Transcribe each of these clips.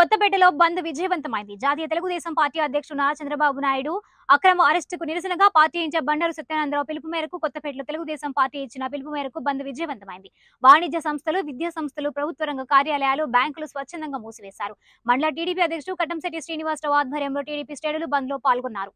కొత్తపేటలో బంద్ విజయవంతమైంది జాతీయ తెలుగుదేశం పార్టీ అధ్యక్షుడు నారా చంద్రబాబు నాయుడు అక్రమ అరెస్టుకు నిరసనగా పార్టీ ఇన్ఛార్జ్ బండారు సత్యానందరావు పిలుపు మేరకు కొత్తపేటలో తెలుగుదేశం పార్టీ ఇచ్చిన పిలుపు మేరకు బంద్ విజయవంతమైంది వాణిజ్య సంస్థలు విద్యా సంస్థలు ప్రభుత్వ రంగ కార్యాలయాలు బ్యాంకులు స్వచ్ఛందంగా మూసివేశారు మండల టీడీపీ అధ్యక్షుడు కట్టంశెట్టి శ్రీనివాసరావు ఆధ్వర్యంలో టీడీపీ శ్రేణులు బంద్ లో పాల్గొన్నారు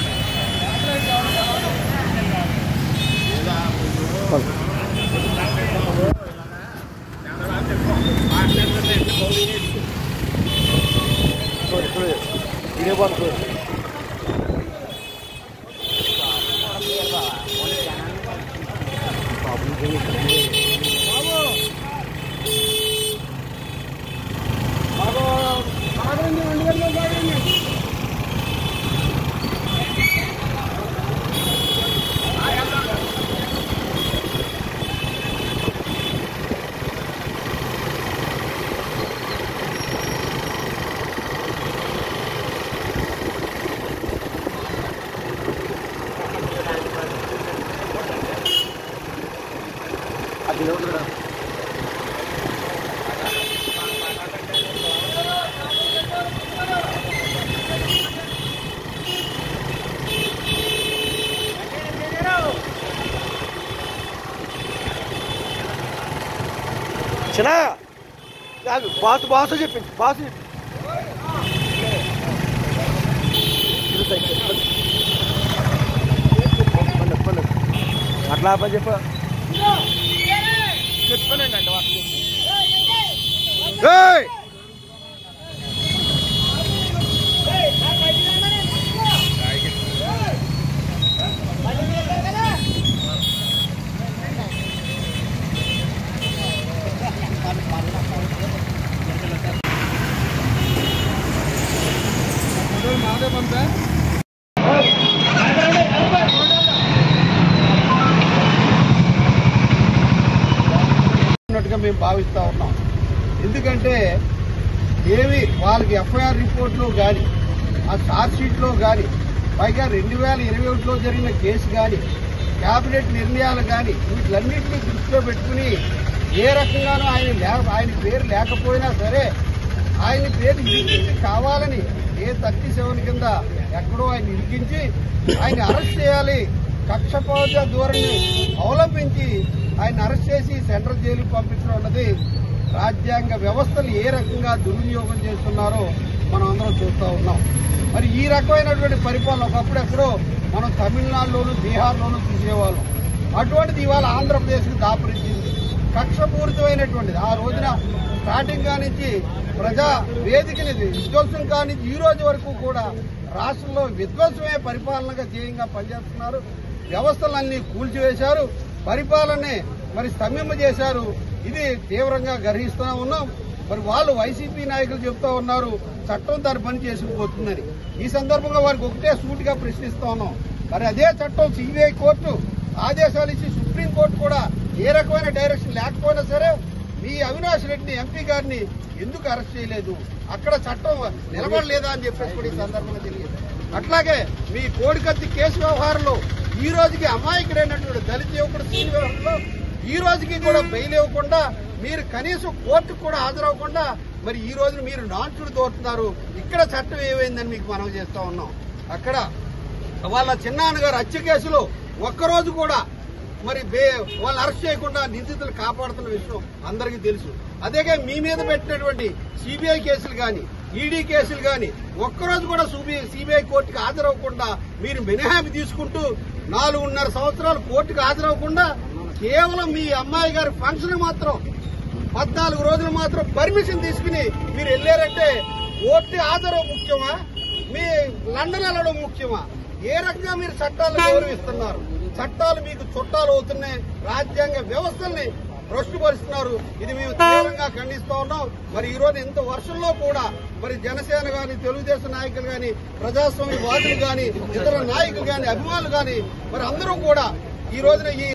చిన్న కాదు బాసు బాసు చెప్పింది బాసు చెప్పింది అట్లా పని చెప్ప చెప్పానండి అంటే ఉన్నట్టుగా మేము భావిస్తా ఉన్నాం ఎందుకంటే ఏవి వాళ్ళకి ఎఫ్ఐఆర్ రిపోర్ట్లో కానీ ఆ ఛార్జ్ షీట్లో కానీ పైగా రెండు వేల ఇరవై ఒకటిలో జరిగిన కేసు కానీ క్యాబినెట్ నిర్ణయాలు కానీ వీటిలన్నింటినీ దృష్టిలో పెట్టుకుని ఏ రకంగానూ ఆయన లే ఆయన పేరు లేకపోయినా సరే ఆయన పేరు ఇరికించి కావాలని ఏ థర్టీ సెవెన్ కింద ఎక్కడో ఆయన ఇరికించి ఆయన అరెస్ట్ చేయాలి కక్షపాత ధోరణి అవలంబించి ఆయన అరెస్ట్ చేసి సెంట్రల్ జైలుకు పంపించడం అన్నది రాజ్యాంగ వ్యవస్థలు ఏ రకంగా దుర్వినియోగం చేస్తున్నారో మనం అందరం చూస్తూ ఉన్నాం మరి ఈ రకమైనటువంటి పరిపాలన ఒకప్పుడు ఎక్కడో మనం తమిళనాడులోను బీహార్లోనూ చూసేవాళ్ళం అటువంటిది ఇవాళ ఆంధ్రప్రదేశ్కి దాపరించింది కక్షపూరితమైనటువంటిది ఆ రోజున స్టార్టింగ్ కానించి ప్రజా వేదికని విధ్వంసం కానించి ఈ రోజు వరకు కూడా రాష్ట్రంలో విధ్వంసమే పరిపాలనగా ధ్యేయంగా పనిచేస్తున్నారు వ్యవస్థలన్నీ కూల్చివేశారు పరిపాలనే మరి స్తంభింపజేశారు ఇది తీవ్రంగా గర్హిస్తూనే ఉన్నాం మరి వాళ్ళు వైసీపీ నాయకులు చెప్తా ఉన్నారు చట్టం దాని పని చేసుకుపోతుందని ఈ సందర్భంగా వారికి ఒకటే సూటిగా ప్రశ్నిస్తా ఉన్నాం మరి అదే చట్టం సిబిఐ కోర్టు ఆదేశాలు ఇచ్చి సుప్రీంకోర్టు కూడా ఏ రకమైన డైరెక్షన్ లేకపోయినా సరే మీ అవినాష్ రెడ్డిని ఎంపీ గారిని ఎందుకు అరెస్ట్ చేయలేదు అక్కడ చట్టం నిలబడలేదా అని చెప్పేసి కూడా ఈ సందర్భంగా తెలియదు అట్లాగే మీ కోడికత్తి కేసు వ్యవహారంలో ఈ రోజుకి అమాయకుడైనటువంటి దళిత యువకుడు సీని వ్యవహారంలో ఈ రోజుకి కూడా బెయిల్ ఇవ్వకుండా మీరు కనీసం కోర్టుకు కూడా హాజరవ్వకుండా మరి ఈ రోజున మీరు నాన్సుడు దోరుతున్నారు ఇక్కడ చట్టం ఏమైందని మీకు మనం చేస్తా ఉన్నాం అక్కడ వాళ్ళ చిన్నాన్నగారు హత్య కేసులో ఒక్కరోజు కూడా మరి బే వాళ్ళు అరెస్ట్ చేయకుండా నిందితులు కాపాడుతున్న విషయం అందరికీ తెలుసు అదేగా మీ మీద పెట్టినటువంటి సిబిఐ కేసులు కానీ ఈడీ కేసులు కానీ ఒక్కరోజు కూడా సిబిఐ కోర్టుకు హాజరవ్వకుండా మీరు మినహాయింపు తీసుకుంటూ నాలుగున్నర సంవత్సరాలు కోర్టుకు హాజరవ్వకుండా కేవలం మీ అమ్మాయి గారి ఫంక్షన్ మాత్రం పద్నాలుగు రోజులు మాత్రం పర్మిషన్ తీసుకుని మీరు వెళ్ళారంటే కోర్టు హాజరు ముఖ్యమా మీ లండన్ వెళ్ళడం ముఖ్యమా ఏ రకంగా మీరు చట్టాలను గౌరవిస్తున్నారు చట్టాలు మీకు చుట్టాలు అవుతున్నాయి రాజ్యాంగ వ్యవస్థల్ని భ్రష్టుపరుస్తున్నారు ఇది మేము తీవ్రంగా ఖండిస్తా ఉన్నాం మరి ఈ రోజు ఇంత వర్షంలో కూడా మరి జనసేన గాని తెలుగుదేశం నాయకులు గాని ప్రజాస్వామ్య వాదులు గాని ఇతర నాయకులు గాని అభిమానులు గాని మరి అందరూ కూడా ఈ రోజున ఈ